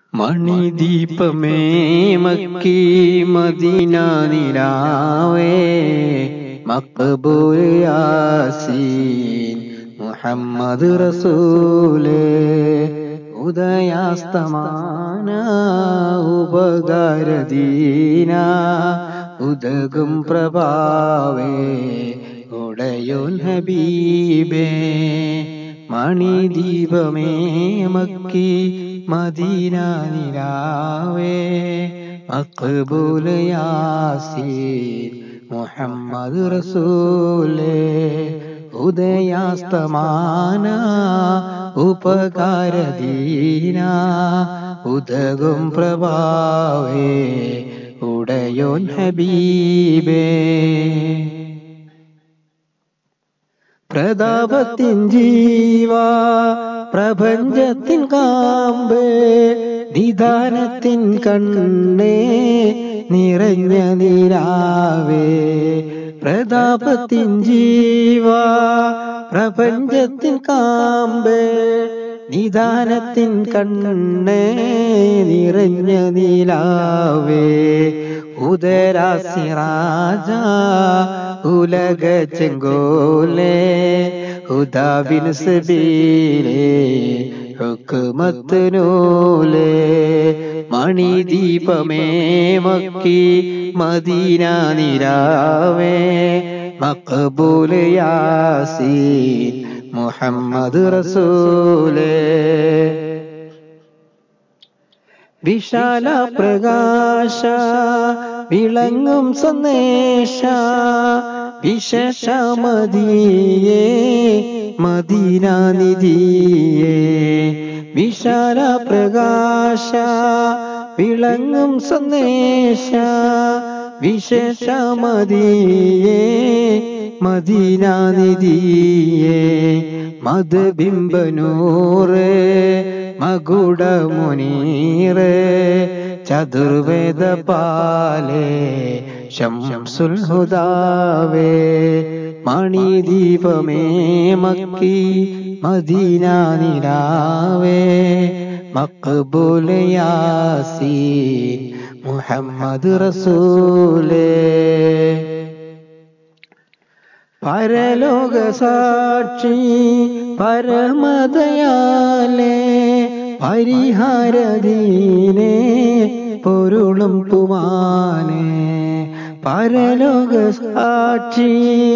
മണിദീപമേ മക്കി മദീന നിലാവേ മക്ബൂൽ യാസീൻ മുഹമ്മദ് റസൂലേ ഉദയാസ്തമാന ഉപകാരദീന ഉദകും പ്രഭാവേ ഉടയോൻ ഹബീബേ മണിദീപമേ മക്കി മദീന നിലാവേ മക്ബൂൽ യാസീൻ മുഹമ്മദ് റസൂലേ ഉദയാസ്തമാന ഉപകാരദീന ഉദകും പ്രഭാവേ ഉടയോൻ ഹബീബേ പ്രതാപത്തിൻ ജീവ പ്രപഞ്ചത്തിൻ കാമ്പ് നിദാനത്തിൻ കണ്ണേ നിറഞ്ഞ നിരാവേ പ്രതാപത്തിൻ ജീവ പ്രപഞ്ചത്തിൻ കാമ്പ് നിദാനത്തിൻ കണ്ണേ നിറഞ്ഞ നിലാവേ ഉദരാസിറാജ ഉലക ചെങ്കോലേ ഹുദാബിൻ സബീലേ ഹുക്കുമത്ത് നൂലേ മണിദീപമേ മക്കി മദീന നിരാവേ മക്ബൂൽ യാസീൻ മുഹമ്മദ് റസൂലേ വിശാല പ്രകാശ വിളങ്ങും സന്ദേശ വിശേഷ മതിയേ മദീന നിധിയേ വിശാല പ്രകാശ വിളങ്ങും സന്ദേശ വിശേഷ മതിയേ മദീന നിധിയേ മധുബിംബനൂറ് മകുടമുനീറ് ചതുർവേദ പാലേ ശംസുൽ ഹുദാവേ മണിദീപമേ മക്കി മദീന നിലാവേ മക്ബൂൽ യാസീൻ മുഹമ്മദ് റസൂലേ പരലോക സാക്ഷി പരമതയാലേ പരിഹാരദീനേ പൊരുളും പുമാനേ പരലോക സാക്ഷി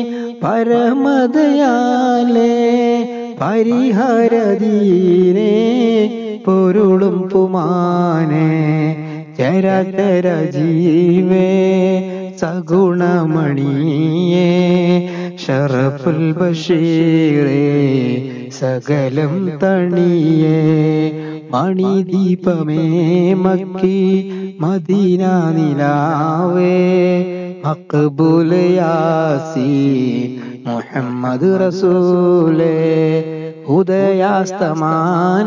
പരമതയാലേ പരിഹാരദീനേ പൊരുളും പുമാനേ ചരചര ജീവേ സഗുണമണിയേ ഷറഫുൽ ബഷീറേ സകലം തണിയേ മണിദീപമേ മക്കി മദീന നിലാവേ മക്ബൂൽ യാസീൻ മുഹമ്മദ് റസൂലേ ഉദയാസ്തമാന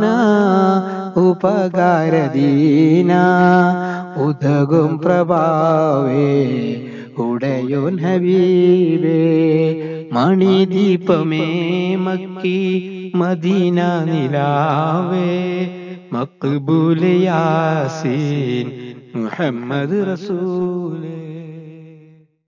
ഉപകാരദീന ഉദകും പ്രഭാവേ ഉടയോൻ ഹബീബേ മണിദീപമേ മക്കി മദീന നിലാവേ മക്ബൂൽ യാസീൻ മുഹമ്മദ് റസൂലേ